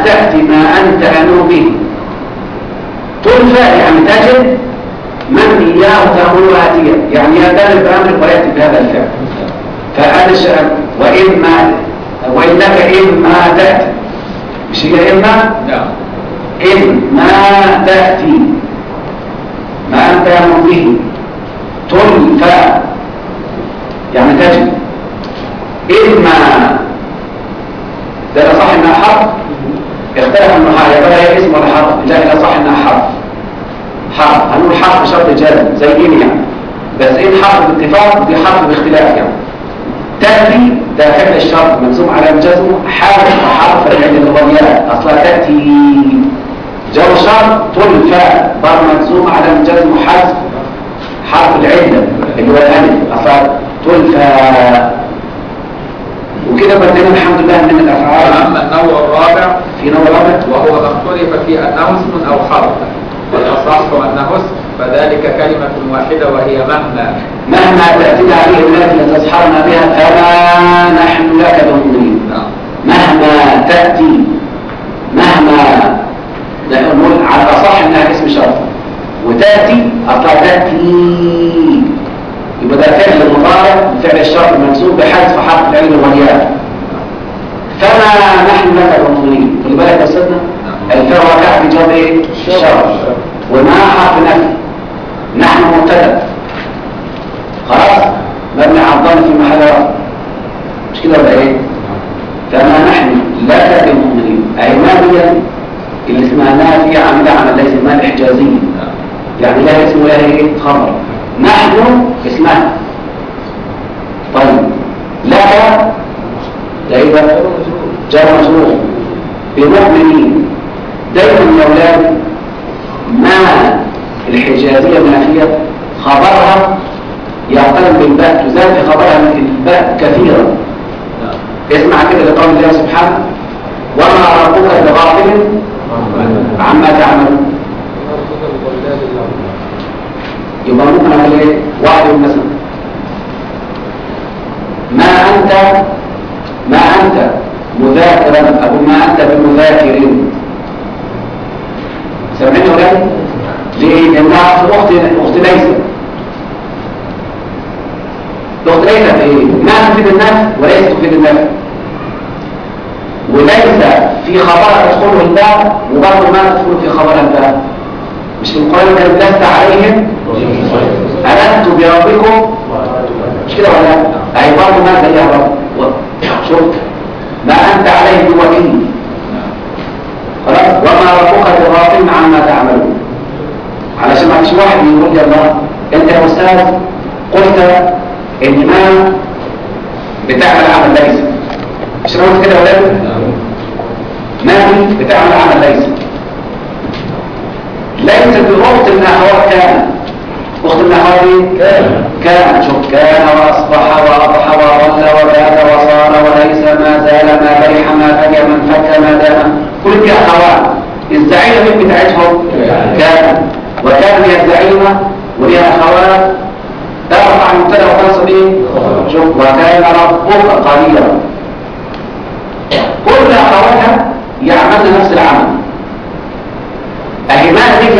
تأتي ما أنت أنو به تلفى يعني تجد من إياه تأمر آتية يعني يدل بأمر ويأتي بهذا الفعل فهذا الشأن وإما وإنك إما تأتي مش هي إما؟ نعم إما تأتي ما أنت أمر به تلفى يعني تجد إما ده صح إنها حرف اختلف النحاة يا ترى هي اسم ولا حرف لا لا صح إنها حرف حرف هنقول حرف شرط جزم زي إيه يعني بس إيه حرف باتفاق دي حرف باختلاف يعني تأتي ده فعل الشرط ملزوم على الجزم حرف حرف العلم الربيات أصلا تأتي جو شرط تلفى بر ملزوم على الجزم حذف حرف العلة اللي هو الألف أصلا تلفى وكده بدينا الحمد لله من الأفعال أما النوع الرابع في نوع رابع وهو ما اختلف في أنه اسم أو حرف والأصح أنه اسم فذلك كلمة واحدة وهي مهما مهما تأتينا عليه التي لتسحرنا بها فما نحن لك بمؤمنين نعم مهما تأتي مهما لا نقول على الأصح إنها اسم شرط وتأتي أطلع تأتي يبقى ده فعل المضارع فعل الشرط المنصوب بحذف حرف العلم والياء فما نحن لك بمؤمنين خلي بالك يا سيدنا الفعل وقع في جواب ايه؟ الشرط وما حرف نفي نحن مبتدا خلاص مبني على الضم في محل رفع مش كده ولا ايه فما نحن لك بمؤمنين اي نافيه اللي اسمها نافيه عامله عمل ليس المال احجازيه يعني لها اسم ولها ايه خبر نحن اسمها طيب لك ده ايه بقى جار مجرور بمؤمنين دايما يا اولاد ما الحجازيه النافيه خبرها يعترف بالباء تزال في خبرها من الباء كثيرا اسمع كده لقول الله سبحانه وما ربك بغافل عما تعملون يبقى ممكن اقول ايه واحد مثلا ما انت ما انت مذاكرا اقول ما انت بمذاكر سامعين ولا ليه لانها اخت اخت ليس الاخت ليس في ايه ما تفيد النفس وليس تفيد النفس وليس في خبرها تدخله الباء وبرضه ما تدخل في خبرها الباء مش في القرآن كان لست عليهم ألست بربكم مش كده ولا أي برضه ما زيها برضه شفت ما أنت عليه بوكيل خلاص وما ربك بغافل عما تعملون علشان ما فيش واحد يقول يا الله انت يا استاذ قلت ان ما بتعمل عمل ليس مش انا قلت كده يا ولاد ما دي بتعمل عمل ليس ليس بأخت النحوات كان أخت النحوات دي كان كان شوف كان وأصبح وأضحى وظل وبات وصار وليس ما زال ما برح ما فجى من فك ما دام كل دي أخوات الزعيمة مين بتاعتهم كان وكان هي الزعيمة وليها أخوات ترفع المبتدا وتنصب ايه شوف وكان ربك قديرا كل اخواتها يعملن نفس العمل اهي ما دي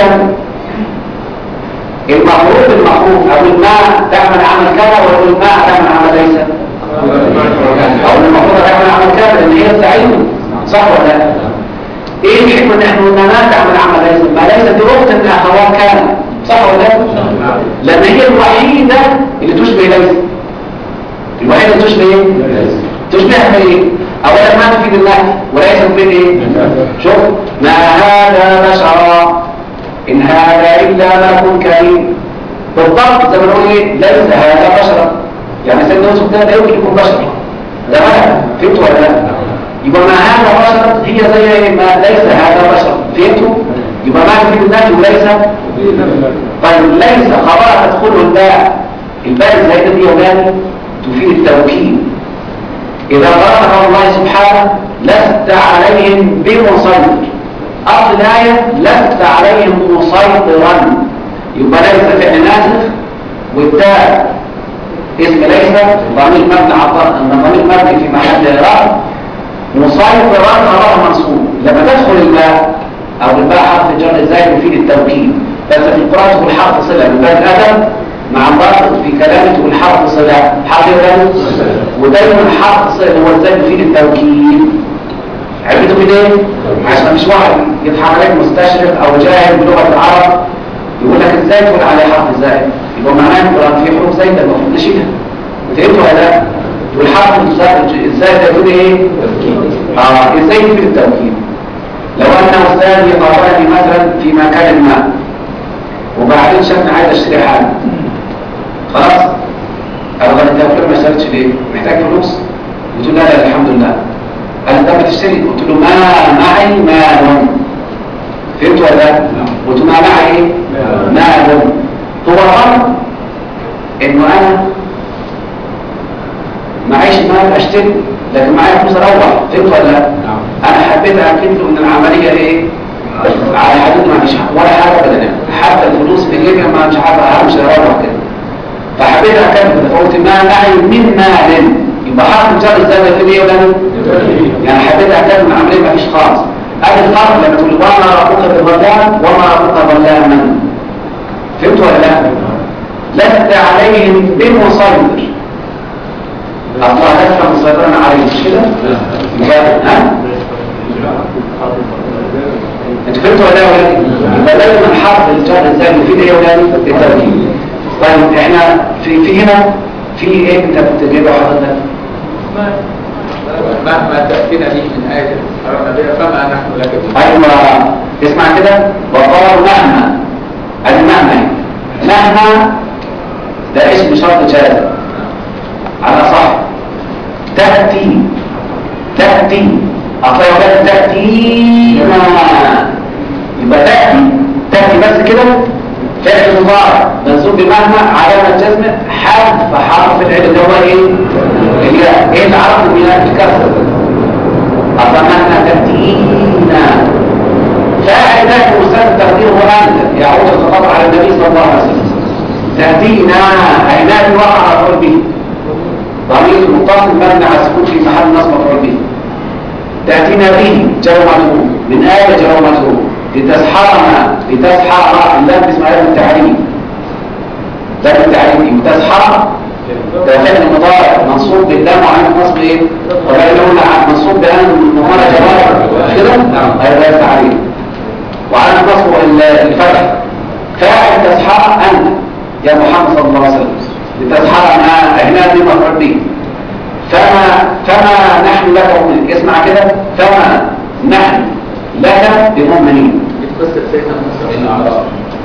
المفروض المفروض او الماء تعمل عمل كذا ولا الماء تعمل عمل ليس او المفروض تعمل عمل كذا لان هي الزعيمه صح ولا لا ايه الحكمه ان احنا قلنا ما تعمل عمل ليس ما ليس دي اخت من اخوات كان صح ولا لا لان هي الوحيده اللي تشبه ليس الوحيده اللي تشبه ايه تشبهها في ايه اولا ما تفيد النهي وليس تفيد ايه شوف ما هذا بشرا ان هذا الا ملك كريم بالضبط زي ما نقول ايه ليس هذا بشرا يعني سيدنا يوسف ده لا يمكن يكون بشر ده ملك فهمتوا ولا لا يبقى ما هذا بشر هي زي ايه ما ليس هذا بشر فهمتوا يبقى ما تفيد النهي وليس طيب ليس خبرها تدخله الباء الباء الزائده دي يا تفيد التوكيد إذا ضربها الله سبحانه لست عليهم بمسيطر أصل الآية لست عليهم مسيطرا يبقى ليس فعل ناسخ والتاء اسم ليس ضمير مبني على ضمير مبني في محل إعراب مسيطرا خبر منصوب لما تدخل او بالباء حرف الجر الزائد يفيد التوكيد بس في القرآن تقول حرف صلة من باب الادب مع الباطل في كلامه تقول حرف صلة حرف الجر ودايما حرف صلة هو الزائد يفيد التوكيد عرفتوا كده ايه؟ عشان مش واحد يضحك عليك مستشرق او جاهل بلغه العرب يقول لك ازاي تقول عليه حرف زائد يبقى معناه القران فيه حروف زايده المفروض نشيلها فهمتوا ولا لا؟ والحرف الزائد الزائد ده يقول ايه؟ اه ازاي يفيد التوكيد؟ لو ان استاذ يقابلني مثلا في مكان ما وبعدين شافني عايز اشتري حاجه خلاص؟ قال انت يا ما اشتريتش ليه؟ محتاج فلوس؟ قلت له لا لا الحمد لله قال انت بتشتري قلت له ما معي مال فهمت ولا لا قلت له ما معي ايه مال هو ظن انه انا معيش مال اشتري لكن معايا فلوس اروح فهمت ولا لا انا حبيت اكد له ان العمليه ايه على حدود ما فيش ولا حاجه ابدا حتى الفلوس في جيبي ما مش عارف همشي اروح كده فحبيت اكد فقلت ما معي من مال يبقى حرف الجر ازاي في ايه ولا يعني حبيت اعتبر العمليه ما فيش خالص هذا الفرق لما تقول وما ربك بالظلام وما ربك ظلاما فهمت ولا لا لست عليهم بمسيطر الله لست مسيطرا عليهم مش كده ها انت فهمت ولا لا يبقى دايما حرف الجر ازاي يفيد ايه ولا التوكيد طيب احنا في في هنا في ايه انت بتجيبه حضرتك مهما تأتينا به من آية أرنا بها فما نحن لك به ايوه اسمع كده وقالوا مهما ادي مهما هي. مهما ده اسم شرط جاز على صح تأتي تأتي أطلع ولاد تأتينا يبقى تأتي تأتي بس كده فعل مضارع منصوب بمهما علامة جزم حذف حرف العلم اللي هو ايه؟ الياء ايه العرب من الكسر أفمهما تأتينا فاعل ذاك مستند تقديره أنت يعود الخطاب على النبي صلى الله عليه وسلم تأتينا أي نادي وقع مفعول به ضمير متصل مبني على السكون في محل نصب مفعول به تأتينا به جر مجرور من آية جر مجرور لتسحرنا لتسحر اللام اسم آية التعريف لام التعريف تسحر ده فعل مضارع منصوب باللام وعين نصب ايه؟ ولا يقول منصوب بأن مهارة جواب كده؟ نعم هذا التعريف وعلى نصب الفتح فاعل تسحر أنت يا محمد صلى الله عليه وسلم لتسحرنا هنا دي مفعول به فما فما نحن لك مؤمنين اسمع كده فما نحن لك بمؤمنين بتفسر سيدنا موسى بن عرب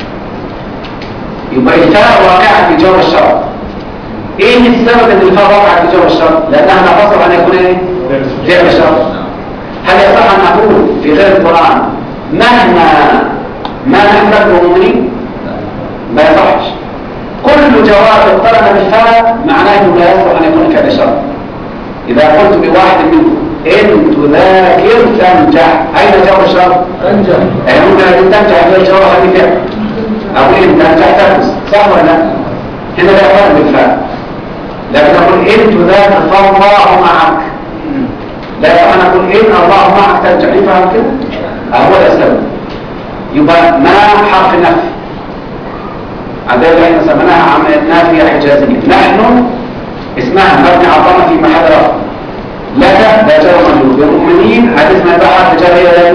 يبقى الفاء واقعة في جواب الشرط ايه السبب ان الفاء واقعة في جواب الشرط لانها نقصر ان يكون ايه فعل الشرط هل يصح ان نقول في غير القرآن مهما ما نحن لك بمؤمنين ما يصحش كل جواب اقترن بالفاء معناه انه لا يصلح ان يكون فعل شرط اذا قلت بواحد منكم ان تذاكر تنجح اين جواب الشرط أنجح يعني ممكن ان تنجح في الجواب هذه فعل او ان تنجح تفوز صح ولا لا هنا لا فرق بالفاء لكن اقول ان تذاكر فالله معك لا يصح ان اقول ان الله معك تنجح يفهم كده هو ده السبب يبقى ما حرف نفي عندنا اللي احنا سميناها عملية نافية حجازية نحن اسمها مبني عظمة في محل رفع لك لا جرى مجهول المؤمنين هتسمع بقى حرف جر هي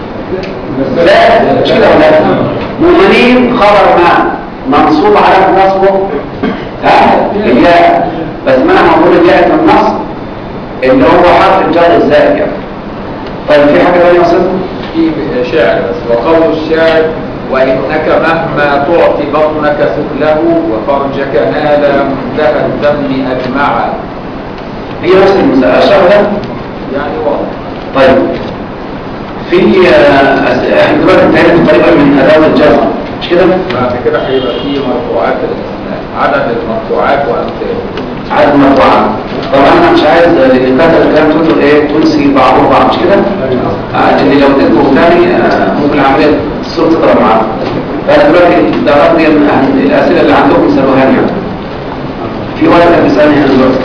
لا مش كده ولا لا مؤمنين خبر ما منصوب على نصبه ها الياء بس ما موجود الياء من النصب اللي هو حرف الجر الزائد يعني طيب في حاجة ثانية يا استاذ في شعر بس وقول الشاعر وإنك مهما تعطي بطنك سفله وفرجك نال منتهى الذم أجمعا هي نفس المسألة الشرح ده يعني واضح طيب في آه، أس- احنا دلوقتي انتهينا تقريبا من اداه الجزم مش كده بعد كده هيبقى في مرفوعات الإسلام عدد المرفوعات وأمثاله عدد مرفوعات طبعا انا مش عايز لان كتب الكلام تقول ايه تنسي بعضه بعض مش كده آه، اللي لو تذكروا تاني آه، ممكن العمليه الصوره تضرب معاكم فانا دلوقتي الدرجات دي من الاسئله اللي عندكم سالوها لي يعني. في ولد كان بيسالني هنا دلوقتي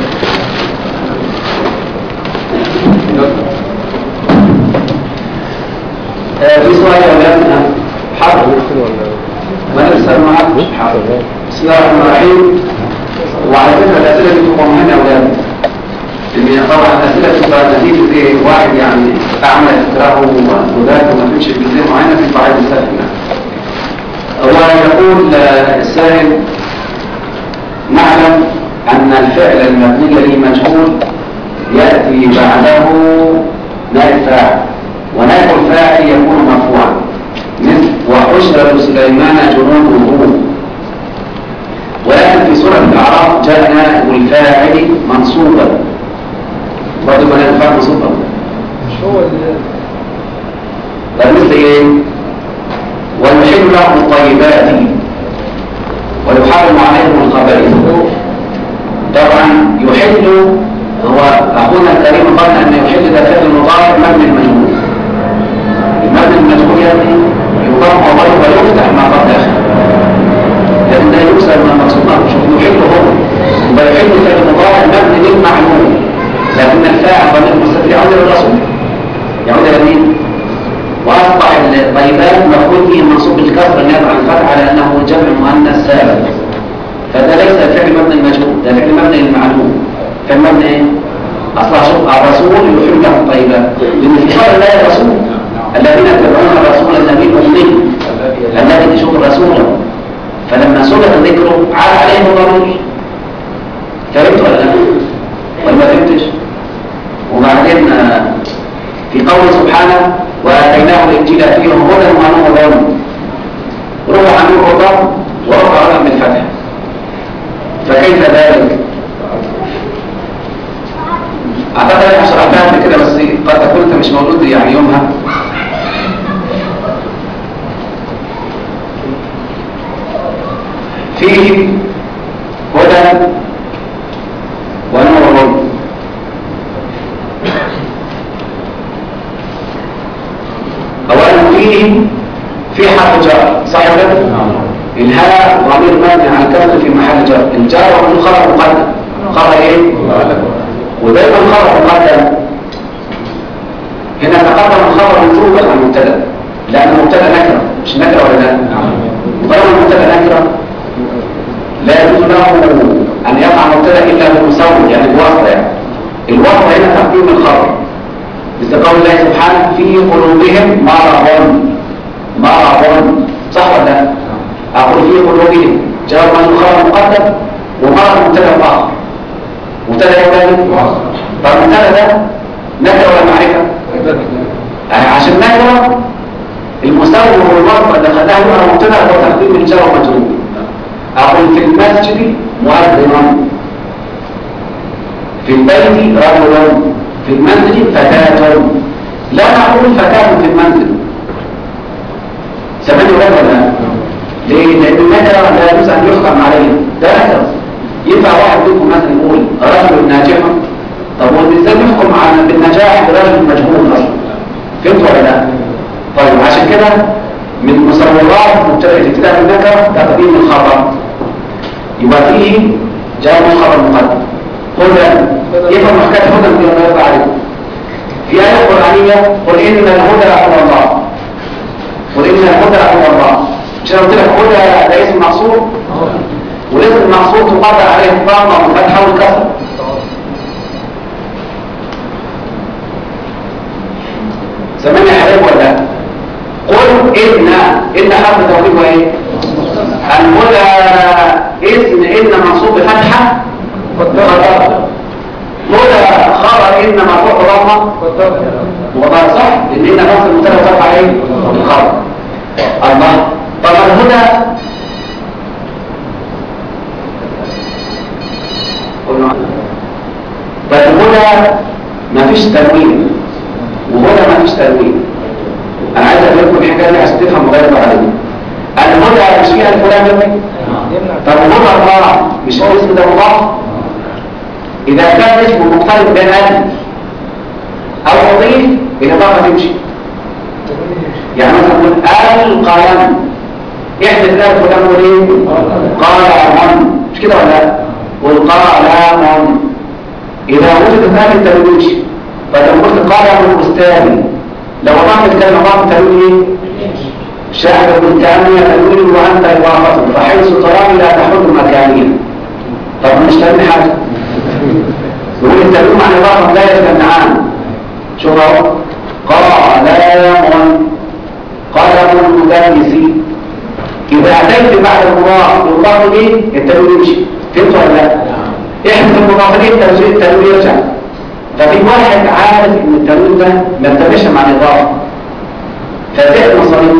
آه، في سؤال يا أولادنا حاضر ما نرسل معك حاضر بسم الله الرحمن الرحيم وعلى فكرة الأسئلة دي تبقى مهمة يا أولاد لأن طبعا الأسئلة تبقى نتيجة إيه واحد يعني تعمل اختراعه وذاك وما تمشي بجزئية معينة في قواعد السلف يعني هو يقول آه، السائل نعلم أن الفعل المبني لمجهول يأتي بعده نائب فاعل ونائب الفاعل يكون مرفوعا مثل وحشر لسليمان جنوده ولكن في سورة الأعراف جاء نائب الفاعل منصوبا برضه يبقى نائب الفاعل منصوبا مش هو اللي طب مثل ايه ويحل لهم الطيبات ويحرم عليهم الخبائث طبعا يحل هو اخونا الكريم قال ان يحل ده فعل مضارع مبني المجهول المبني المجهول يعني يضم وضرب ويفتح ما قد داخل لان ده يكسر من المقصود ما شوف يحل هو ويحل فعل مضارع مبني للمعلوم لكن الفاعل ضمير مستتر يعود الى الرسول يعود الى مين؟ واصبح الطيبات مفعول به منصوب بالكسر النابع عن الفتح على انه جمع مؤنث سالم فده ليس فعل مبني المجهول ده فعل مبني للمعلوم فعل مبني ايه؟ اصلا شوف الرسول يحب له الطيبات لان في قول الله الرسول الذين يتبعون الرسول النبي الامي الذي يشوف الرسول فلما سبق ذكره عاد عليه الضمير فهمت ولا لا؟ ولا ما فهمتش؟ وبعدين آه، في قوله سبحانه واتيناه الانجيل فيه هدى ونورا رفع عنه الرضا ورفع عنه بالفتح فكيف ذلك اعتقد انا شرحتها قبل كده بس قد تكون انت مش موجود يعني يومها فيه هدى ونور اولا فيه في حرف جر صح ولا لا؟ الهاء ضمير مبني على الكسر في محل جر الجار ومن خبر مقدم خبر ايه ودايما خبر مقدم هنا تقدم الخبر وجوبا عن المبتدا لان المبتدا نكره مش نكره ولا لا وطالما المبتدا نكره لا يجوز له ان يقع مبتدا الا بالمسود يعني بواسطه يعني الواسطه هنا تقديم الخبر مثل قول الله سبحانه في قلوبهم مرض مرض صح ولا لا؟ أقول في قلوبهم جواب من خبر مقدم ومرض مبتدا آخر مبتدا ايه تاني؟ طب المبتدا ده نكره ولا معرفه؟ يعني عشان نكره المساوي والمرض اللي خدها يبقى مبتدا هو تقديم الجار ومجرور أقول في المسجد مؤذن في البيت رجل في المنزل فتاة لا نقول فتاة في المنزل سمعني ولا لا ليه؟ لأن النكرة لا يجوز أن يحكم عليه ده نكرة ينفع واحد منكم مثلا يقول رجل ناجح طب هو ازاي نحكم على بالنجاح برجل مجهول أصلا فهمت ولا لا؟ طيب عشان كده من مصورات مبتدأ الابتداء النكرة تقديم الخبر يبقى فيه جاء الخبر مقدم هدى يفهم حكاية هدى من ما يرضى عليه في آية قرآنية قل إن الهدى هو الله قل إن الهدى هو الله مش أنا قلت لك هدى ده اسم مقصور والاسم المقصور تقدر عليه الضمة والفتحة والكسر سمعني يا حبيب ولا لا؟ قل إن إن حرف توكيد وإيه؟ الهدى اسم إن منصوب بفتحة قدر هدى خبر إن مرفوع ضمة وضع صح لأن إن نفس المبتدا وصف عليه الخبر الله طب الهدى قلنا طيب الهدى مفيش تنوين وهدى مفيش تنوين انا عايز اقول لكم الحكايه دي عشان تفهم غير عليا الهدى مش فيها الفلان مني طب هدى الله مش هو الاسم ده مضاف اذا كان اسمه مختلف بين الف او اضيف الاضافه تمشي يعني مثلا نقول القيم احدث ذلك فلان وليه قال مش كده ولا لا والقلم إذا وجد ذلك تلوش فلو قلت قلم الأستاذ لو وضعت الكلمة ضعف تنوين ايه؟ شاهد ابن كامية تنوين وأنت إضافة فحيث تراني لا تحل مكانيا طب مش تنوين حاجة يقول التنوين عن إضافة لا يتمنعان شوف اهو قال من قلم المدرس إذا أتيت بعد المضاف يضاف إليه التنوين يمشي فهمت ولا لا؟ احنا في المضافين التنوين التنوين يرجع ففي واحد عارف ان التنوين ده ما انتبهش مع الاضافه فزاد مصاريف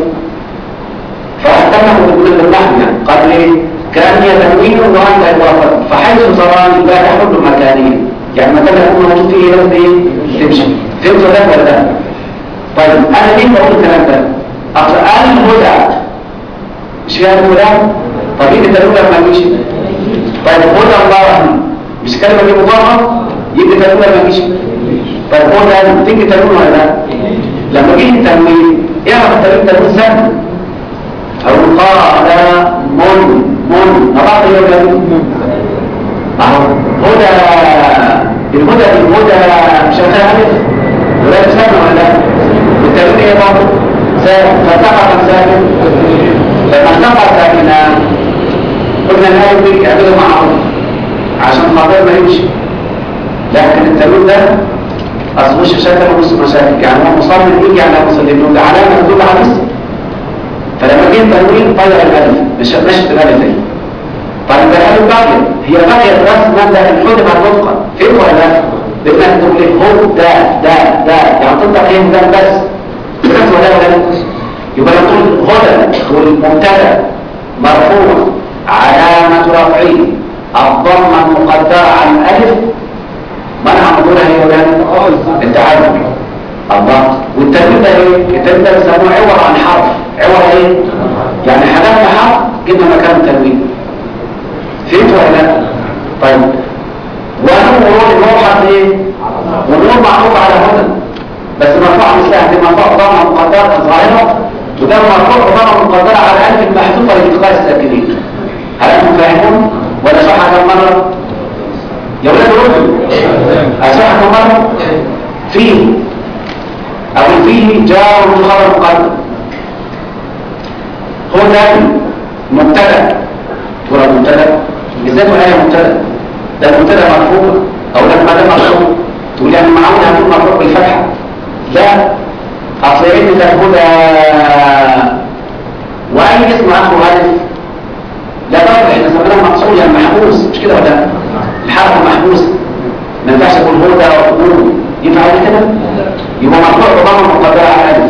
فاحتمه بكل اللحن يعني قال ايه كان هي تنوين وانت اضافه فحيث تراني لا تحل مكانيا يعني ما كان يكون موجود فيه لازم ايه تمشي فهمت ده ولا لا طيب انا ليه بقول الكلام ده اصل الهدى مش فيها الهدى طب ايه التنوين لما يمشي طيب هدى الله مش كلمه دي مضافه يجي تنوين لما يجيش طيب هو ده تيجي تنوين ولا لا لما جه التنوين اعرف التنوين تنوين سهل او قال من من نبعت هي ولا اهو هدى الهدى الهدى مش هتعرف ولا سهل ولا لا التنوين ايه برضه سهل فسقط ساكن لما سقط ساكنا قلنا الآية دي اعملوا معروف عشان خاطر ما يمشي لكن التنوين ده اصل مش شكل ونص مشاكل يعني هو مصمم يجي على مسلمين ده علامه تدل على اسم فلما جه التنوين طلع الالف مش مشت الالف دي طيب الالف باقيه هي باقيه بس مبدا الحدب هتنطق فين ولا لا؟ لانك تقول لي هو ده ده ده يعني تنطق ايه ده بس فهمت ولا ولا يبقى نقول هدى والمبتدا مرفوع علامه رفعه الضمه المقدره على الالف منع مدورها هي ولا التعلم الله والتنوين ده ايه التنوين ده بيسموه عوض عن حرف عوض ايه يعني حذفنا حرف جبنا مكان التنوين فهمت ولا لا طيب ونور النور حرف ايه والنور معروف على هدى بس مرفوع مش سهل مرفوع ضمه مقدره ظاهره وده مرفوع ضمه مقدره على الف المحذوفه لالتقاء الساكنين هل انتم فاهمون ولا صح هذا مره يا ولاد الرجل أصحك مرة فيه أو فيه جار خبر مقدم هو ده مبتدا ترى مبتدا ازاي تقول هي مبتدا ده المبتدا مرفوع او لما ده مرفوع تقول يعني معاون هتكون مرفوع بالفتحه لا اصل ان ده هدى واي اسم اخره الف لا طبعا احنا سميناه مقصود يعني محبوس مش كده ولا الحرف محبوس ما ينفعش اقول هو ده وأقول ينفع كده يبقى مرفوع بضمه مقدره على الالف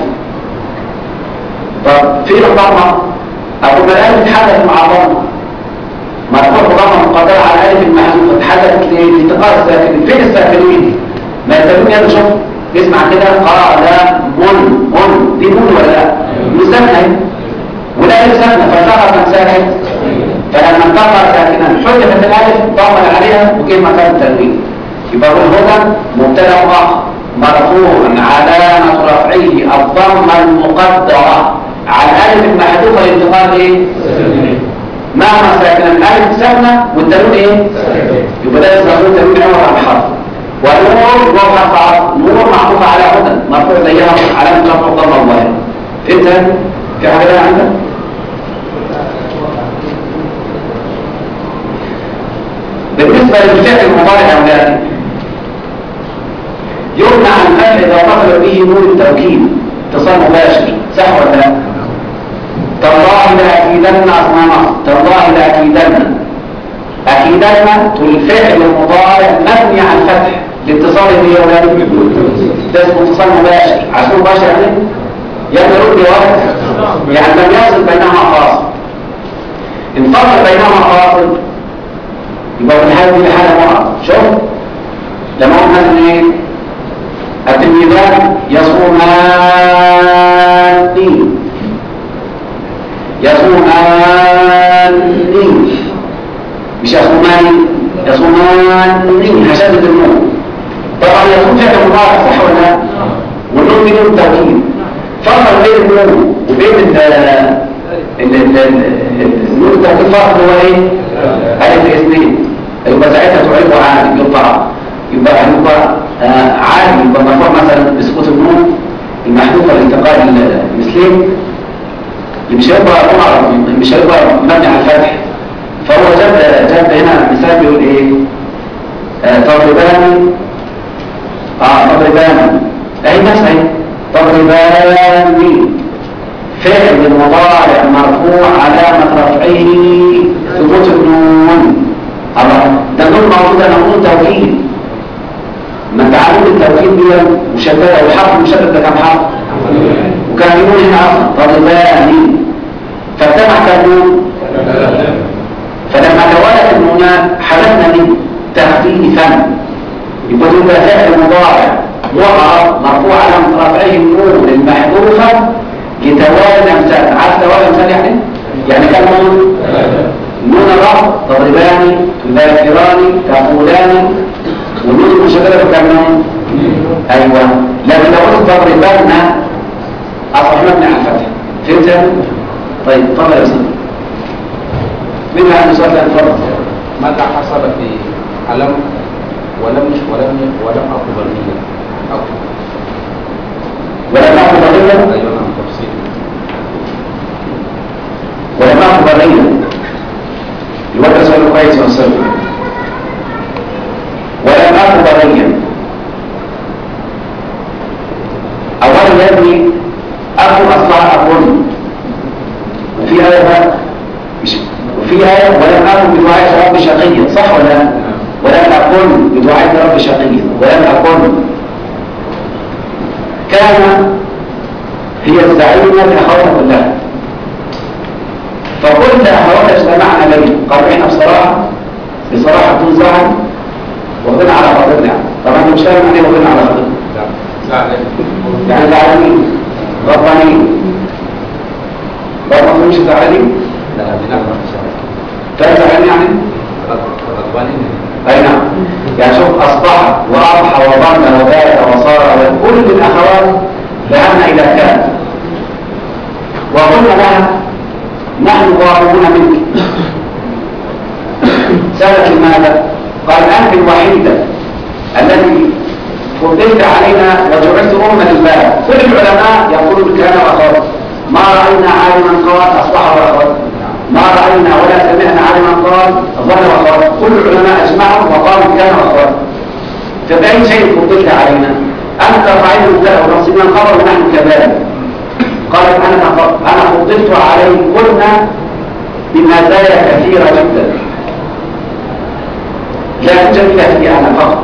طب فين الضمه اقول الالف اتحدث مع ضمه مرفوع بضمه مقدره على الالف المحذوفه اتحدثت لالتقاء الساكنين فين الساكنين ما يسمون يا شوف اسمع كده قال من من دي من ولا لا مش ساكنه ولا ساكنه فسقط ساكن فلما انتقل ساكنا حذفت الالف ضمن عليها وجه مكان التنوين يبقى هو الهدى مبتدا اخر مرفوع علامه رفعه الضمه المقدره على الالف المحذوفه لانتقال ايه مهما ساكنا الالف ساكنه والتنوين ايه يبقى ده يسمى تنوين عوض عن حرف ونور هو حرف عرض نور معطوف على هدى مرفوع زيها علامه رفع الضمه الظاهره فهمت في حاجه عندك بالنسبة للفعل المضارع أولادي يمنع الفعل إذا اتصل به نور التوكيد اتصال مباشر صح ولا لا؟ تالله لأكيدن أصنع مصر تالله لأكيدن أكيدن الفعل المضارع مبني على الفتح لاتصال به أولادي ده اسمه اتصال مباشر عشان مباشر يعني يعني رد واحد يعني لم يصل بينهما فاصل انفصل بينهما فاصل يبقى في الحالة دي حالة مرض شوف لما قلنا مثلا ايه التلميذان يصومان يصومان مش يصومان يصومان هشدد النون طبعا يكون فعل مضارع صح ولا لا والنون بدون توكيد فرق بين النون وبين ال النون التوكيد فرق هو ايه ألف اثنين يبقى ساعتها تعرفه عادي يبقى يبقى يبقى آه عادي يبقى مرفوع مثلا بسكوت النون المحذوفة لانتقال المثلين اللي مش هيبقى معرض مش هيبقى مبني على الفتح فهو جاب جاب هنا مثال بيقول ايه آه، تضربان اه تضربان اهي نفس اهي تضربان فعل مضارع مرفوع علامة رفعه ثبوت النون الله ده النون موجودة نقول توكيد ما انت عارف التوكيد دي مشددة والحرف المشدد ده كام حرف وكان يقول هنا اصلا تضربان فاجتمع كالنون فلما توالت النونات حدثنا من تخفيفا يبقى ده فعل مضارع وقع مرفوع على رفعه النون المحذوفه لتوالي الامثال عارف توالي الامثال يعني يعني كان نون نون الرفع تضربان تذاكران تقولان والنون المشدده كم نون ايوه لكن لو قلت تضربان اصبح مبني على الفتح فهمت طيب تفضل يا استاذ مين عنده سؤال ثاني اتفضل ماذا حصل في علم ولم ولم ولم أكو برمية أكو ولم اكن بغيا أيوة نعم تفصيل ولم اكن بغيا الوقت سؤال كويس يا استاذ ولم اكن بغيا اولا يا ابني اكو اصلها اكون وفي ايه بقى مش وفي ايه ولم اكن بدعاء رب شقيا صح ولا لا ولم اكن بدعاء رب شقيا ولم اكن كان هي الزعيمة لأخواتها كلها فكل أخواتها اجتمعنا بين قالوا احنا بصراحة بصراحة بدون زعل واخدين على خاطرنا يعني طبعا انت مش فاهم يعني ايه واخدين على خاطرنا لا لا يعني زعلانين غضبانين برضه مش زعلانين لا بنعمة فاهم زعلانين يعني غضبانين اي نعم يعني شوف اصبح واضحى وظن وبات وصار وكل الاخوات لأن إذا كان وقلنا لها نحن ظالمون منك سألت لماذا؟ قال أنت الوحيدة التي فضلت علينا وجعلت أما للباب كل العلماء يقولون كان وأخوات ما رأينا عالما قال أصبح وأخوات ما رأينا ولا سمعنا عالما قال ظل وأخوات كل العلماء أجمعوا وقالوا كان وأخوات فبأي شيء فضلت علينا أنت فعيل له نصيبنا الخبر ونحن كذلك قالت أنا أنا فضلت عليكن بمزايا كثيرة جدا لا توجد إلا في أنا فقط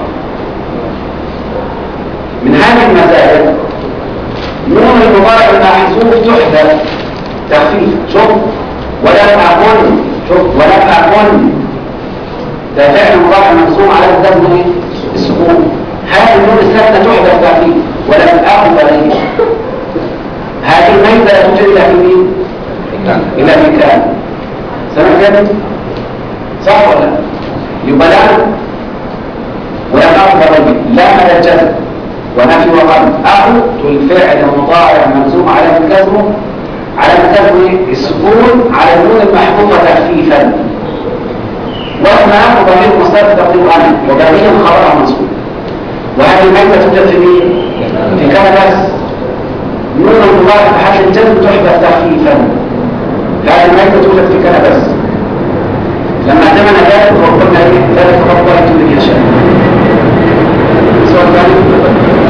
من هذه المزايا نون المضارع المحذوف تحدث تخفيف شوف ولم أكن شوف ولم أكن ده فعل مضارع منصوب على الدم السكون هذه النون الساكنة تحدث تخفيف ولم أكن بغير هذه الميتة لا توجد إلا في مين؟ إلا في كان سمع كده؟ صح ولا لا؟ يبقى لا ولم أكن بغير لا مدى الجزم ونفي وقلب أخو الفعل مضارع منصوب على الكسر على الكسر السكون على النون المحفوظة تخفيفا واسم أخو ضمير مستتر تقدير أنا وباقيا خبرها منصوب وهذه المادة توجد في مين؟ في كان بس نون المضارع بحال الجزم تحدث تخفيفا هذه المادة توجد في كان بس لما اعتمنا ذلك وقلنا ايه ذلك فضلت من يشاء سؤال ثاني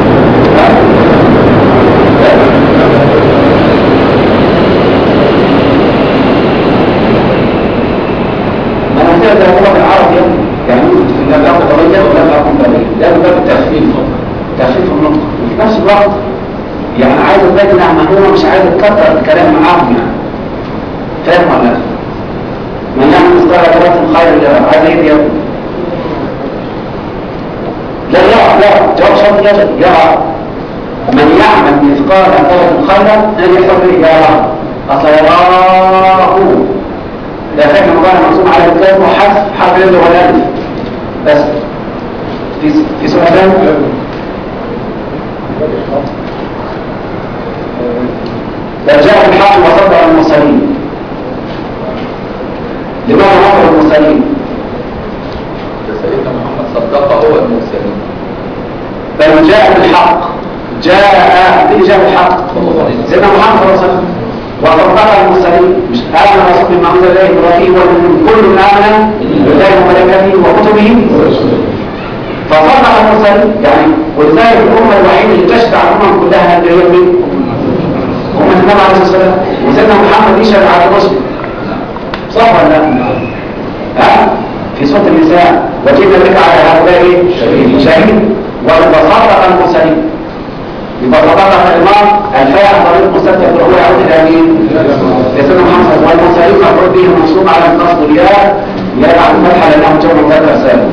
ما انا قلت لك هو بالعربي يعني لا لا قضيه ولا لا قضيه ده باب التخفيف تخفيف النطق وفي نفس الوقت يعني عايز تجمع معلومه مش عايز تكتر الكلام معاهم يعني فاهم ولا لا؟ من يعمل مثقال ذره خير يرى عايز ايه يا ابني؟ لا يرى لا جواب شرط يجب يرى من يعمل مثقال ذره خيرا ان يحصل به يرى اصل يراه ده فعل مضارع منصوب على الكلام وحذف حرف اليد والالف بس في في سؤال ثاني بل جاء الحق وصدق المرسلين لماذا نصر المرسلين سيدنا محمد صدق هو المرسلين بل جاء بالحق جاء اللي جاب الحق سيدنا محمد صلى الله عليه وسلم وصدق المرسلين مش آمن رسول ما أنزل إليه إبراهيم والمؤمنون كل آمن بالله وملائكته وكتبه فصدق المرسلين يعني ولذلك الأمة الوحيدة اللي تشفع الأمم كلها اللي هي مين؟ أمة النبي عليه الصلاة والسلام وسيدنا محمد يشهد على الرسل صح ولا لا؟ ها؟ في سورة النساء وجئنا بك على هؤلاء شهيد وصدق المرسلين يبقى صدق الإمام الفاعل طريق مستتر هو يعود إلى مين؟ لسيدنا محمد والمرسلين مفعول به منصوب على النصب والياء ياء على الفتحة لأنه جمع مذكر سالم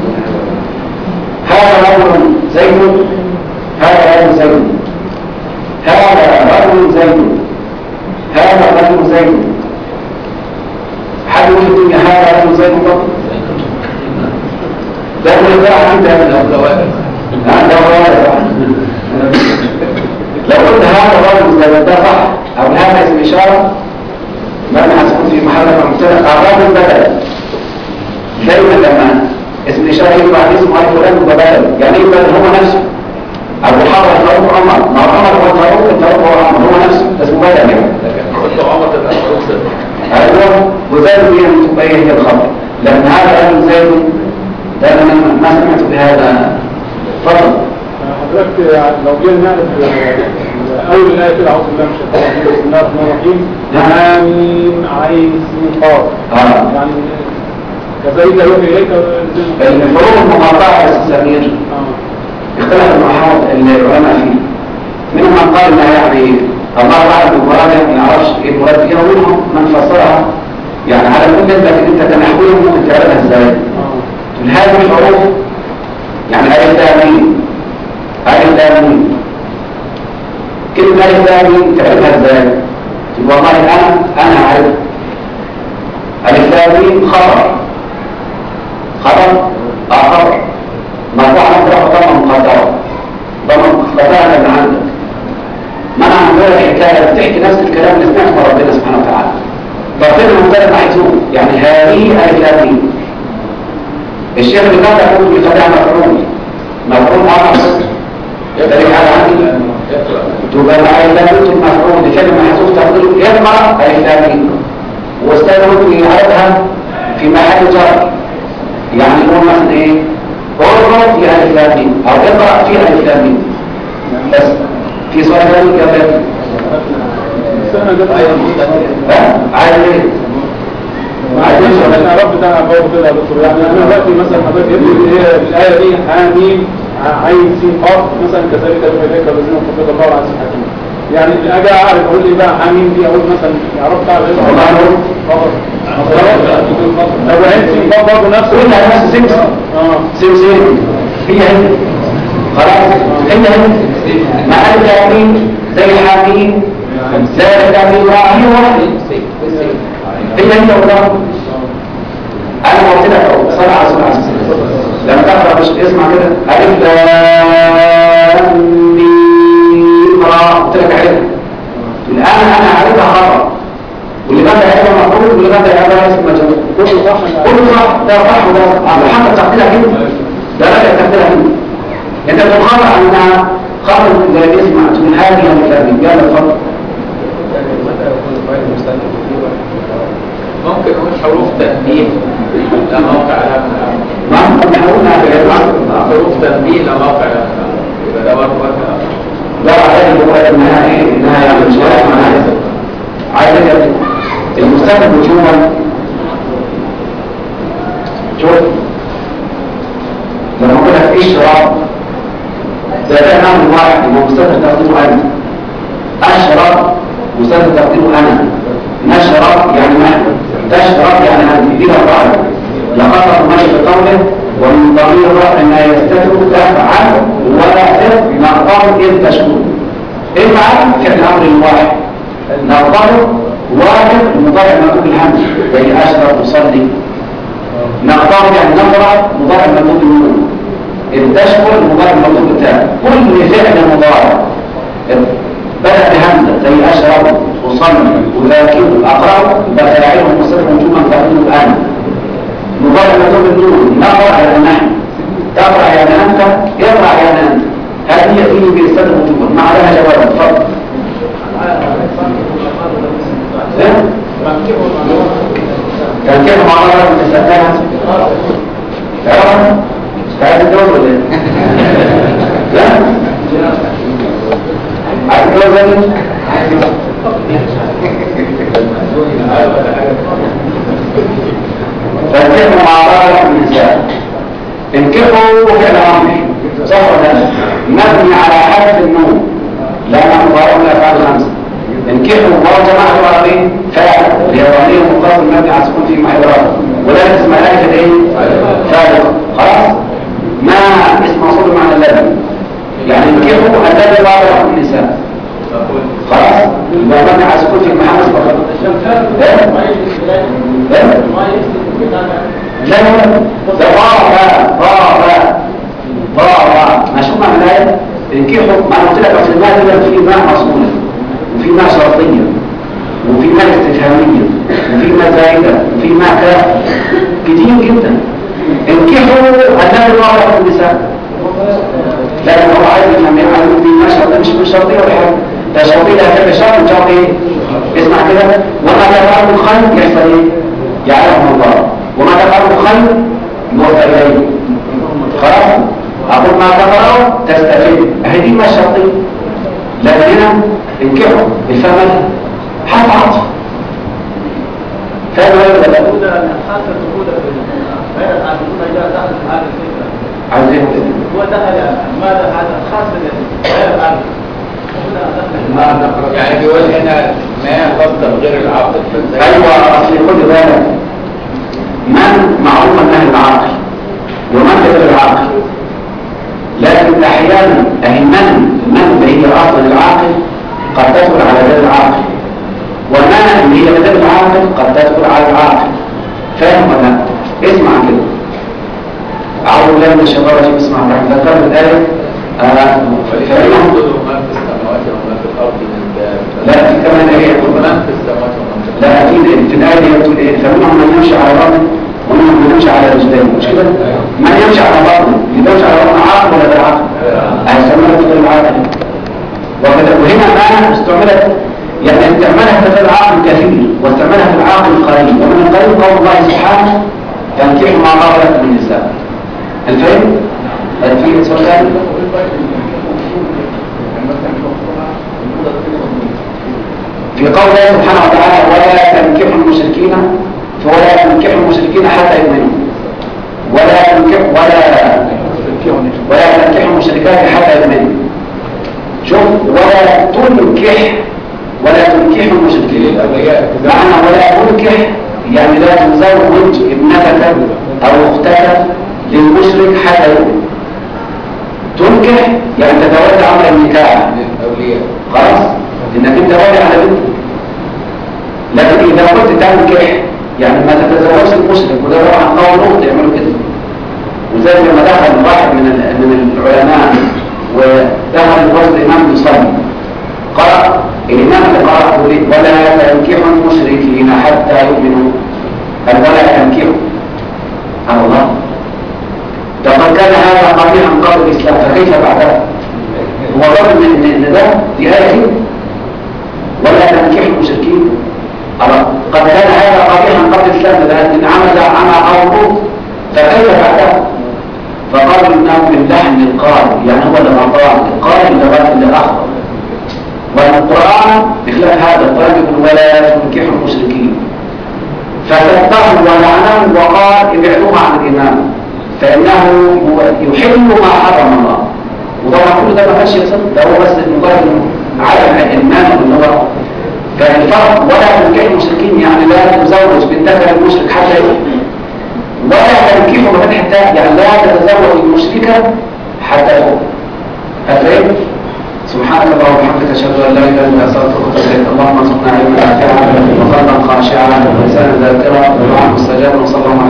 هذا رجل زيد هذا رجل زيد هذا رجل زيد هذا رجل زيد حد يقول الدنيا هذا رجل زيد فقط ده هو الفاعل انت من الأولوات ده هو لو قلت هذا الرجل زي ده صح او هذا اسم اشاره ما انا هسكن في محل مبتدا الرجل بدل دايما لما اسم اشاره يجي بعد اسمه اي فلان يبقى بدل يعني ايه بدل هو نفسه ابو حرب الفاروق عمر ما هو عمر هو الفاروق الفاروق هو عمر هو نفسه اسمه بدل يعني قلت عمر تبقى فاروق صدق ايوه وزاد بيه تبين الخبر لان هذا رجل زيد ده انا ما سمعت بهذا فضل حضرتك يعني لو جينا نعرف اول الايه كده اعوذ بالله من الشيطان الرجيم بسم الله الرحمن الرحيم حاميم عين سين قاف اه يعني كذلك يوحي اليك الفروق المقاطعه يا استاذ سمير آه. اختلف المحاض العلماء فيه منهم من قال انها يعني الله اعلم بالمراد ما يعرفش ايه المراد فيها ومنهم من فسرها يعني على كل لكن انت كنحوي ممكن تعرفها ازاي آه. تقول هذه الحروف يعني الف لام ميم الف لام ميم كلمه الف لام ميم تعرفها ازاي تقول والله انا انا عارف الف لام ميم خبر خبر اه خبر مرفوع مطرح ضمن مقدرة ضمن مقدرة من عندك منع عن ذلك الحكاية بتحكي نفس الكلام اللي سمعته من ربنا سبحانه وتعالى ضربنا مختلف محزون يعني هذه الكلامين الشيخ اللي كان يقول بخدع مفعول مفعول امر يدرك على عندي تبقى مع الكلامين المفعول لكلمة محذوف تقول يقرأ الكلامين واستاذ ممكن يعرفها في محل جر يعني نقول مثلا ايه اقرأ في ألف لامين أو اقرأ في ألف لامين بس في سؤال ثاني كمان السنة جت ها عايز ايه؟ عايزين احنا رب بتاعنا برضه كده يا دكتور يعني انا دلوقتي مثلا حضرتك جبت لي ايه الايه دي حاميم عين سين قاف مثلا كذلك يوحي اليك الذين فقد الله العزيز الحكيم يعني اجي اعرف اقول لي بقى حاميم دي اقول مثلا عرفت على ايه والله أقول. طب عين سين قاف برضه نفس قلنا نفس سمس اه سمس هي هي خلاص هي هي ما ألف لامين زي حامين زي لامين هي واحدة هي هي والله انا قلت لك اهو صلى على رسول الله عليه وسلم لما تقرا مش اسمع كده الف لام ميم را قلت لك عرفت الان انا عرفتها خطا واللي بدا يعرفها مفروض واللي بدا يعرفها اسم مجهول كله صح كله صح ده صح وده صح على حسب تقديرك انت ده راجع تقديرك انت انت بتخطا انها خطا زي اسمع تقول هذه الكلمه يلا اتفضل ممكن نقول حروف تنبيه لا موقع لها ما هم يحاولون في العلم حروف تنبيه لا موقع لها يبقى ده برضه وقت لا عايز هو انها ايه انها يعني مش عارف معناها عايز المستقبل وجوبا شوف لما اقول لك اشرب ده كان امر واحد يبقى مستقبل تقديمه انت اشرب مستقبل تقديمه انا نشرب يعني نحن تشرب يعني هذه دي القاعده لقد ماشي بقوله ومن ضمير الرفع ما يستتر تفعل ولا نقدر إذ تشكر افعل فعل أمر واحد نقدر واجب مضارع مكتوب الحمد يعني أشرب أصلي نقدر يعني نقرأ مضارع مكتوب النون إذ تشكر المضارع مكتوب التاء كل فعل مضارع بدأ بهمزة زي أشرب أصلي أذاكر أقرأ بفاعله مصرف وجوبا تقديم أنا مضارع مكتوب النون نقرأ يعني نحن تقرأ يعني أنت يقرأ يعني أنت هذه هي اللي بيستخدم وجوبا ما عليها جواب تفضل إيه؟ كان كيف معرضة من الزكاة تعرف عايز تتجوز ولا ايه؟ لا عايز تتجوز ولا ايه؟ فانكحوا مع بعض النساء انكحوا فعل امر صح ولا لا؟ مبني على حذف النون لا مضارع ولا افعال خمسه انكحوا الله جماعه العربي فاعل اليابانيه مقابل مبني على سكون في محل ولا اسم ملائكه ايه؟ فارغه خلاص؟ ما اسم موصول معنى اللبن يعني انكحوا الذي بعض النساء خلاص؟ يبقى مبني على سكون في محل فقط لا لا ده ضاع ضاع ضاع ما شو معنى الآية انكحوا ما أنا قلت لك أصل الماء ده في ماء مصمولة وفي ماء شرطية وفي ماء استفهامية وفي ماء زائدة وفي ماء كافة كتير جدا انكحوا الذي ضاع في النساء لا هو عايز يفهم ايه عايز يقول ما شرط مش مش شرطية ولا حاجة ده شرطية ده هتبقى شرط شرط ايه اسمع كده وما تفعل الخير يحصل ايه يعلم الله وما تفعل الخير يوفى اليه خلاص اقول ما تقرأوا تستفيد اهي دي ما شرطية لكن هنا انكحوا الفهم حرف عطف فاهم ولا لا عايز ايه هو دخل ماذا هذا خاص غير العالم يعني بيقول هنا ما قصد غير العقل فازاي ايوه اصل خد بالك من معروف انها العقل ومن غير العقل لكن احيانا اهي من من اللي هي اصل العاقل قد تدخل على غير العاقل ومن اللي هي غير العاقل قد تدخل على العاقل فاهم ولا لا؟ اسمع كده اعوذ بالله من الشيطان الرجيم اسمع رحمه ذكرت الايه آه، فإنهم ما في السماوات وما في الارض من دابة لا في كمان ايه من في السماوات وما في الارض لا اكيد في الايه دي بتقول ايه فمنهم من يمشي على بطنه ومنهم من يمشي على رجلين مش كده من يمشي على بطنه اللي يمشي على بطنه عقل ولا غير عقل هيسموها غير العقل وكذا وهنا ما استعملت يعني استعملها في غير العقل كثير واستعملها في العقل القليل ومن القليل قول الله سبحانه فانكحوا ما طاب لكم من النساء هل فهم؟ هل في سؤال ثاني؟ في قوله سبحانه وتعالى ولا تنكحوا المشركين فولا تنكحوا المشركين حتى يؤمنوا ولا تنكحوا ولا ولا تنكحوا المشركات حتى يؤمنوا شوف ولا تنكح ولا تنكحوا المشركين معنى ولا تنكح يعني لا تزوج ابنتك او اختك للمشرك حتى يؤمن تنكح يعني تتولى امر النكاح للاولياء خلاص انك انت والي على بنتك لكن اذا كنت تنكح يعني ما تتزوجش المشرك وده طبعا قول نقطة يعملوا كده وزي لما دخل واحد من ال- من العلماء ودخل الرجل الامام يصلي قرأ الامام اللي قرأ يقول إيه؟ ولا تنكحوا المشركين حتى يؤمنوا قال ولا تنكحوا سبحان الله لقد كان هذا قبيحا قبل الاسلام فكيف بعدها هو رغم ان إن ده دي آية كده. ولا تنكح المشركين خلاص. قد كان هذا قبيحا قبل الإسلام لأن عمل عمى أو موت فكيف بعدها فقالوا إنه من لحن القارئ يعني هو اللي غلطان القارئ اللي غلط اللي أخطأ والقرآن بخلاف هذا القرآن يقول ولا تنكحوا المشركين فسبهم ولعنهم وقال ابعدوها عن الإمام فإنه يحل ما حرم الله وطبعا كل ده ما كانش يحصل ده هو بس مجرد عالم الإمام اللي هو كان الفرق ولا تنكح المشركين يعني لا تزوج بنتك المشرك حتى يؤمن ولا تنكحه من حتى يعني لا تتزوج المشركة حتى يؤمن هتلاقي سبحانك اللهم وبحمدك اشهد ان لا اله الا انت استغفرك واتوب اللهم ارزقنا علما نافعا وقلبا خاشعا ولسانا ذاكرا ودعاء مستجابا وصلى الله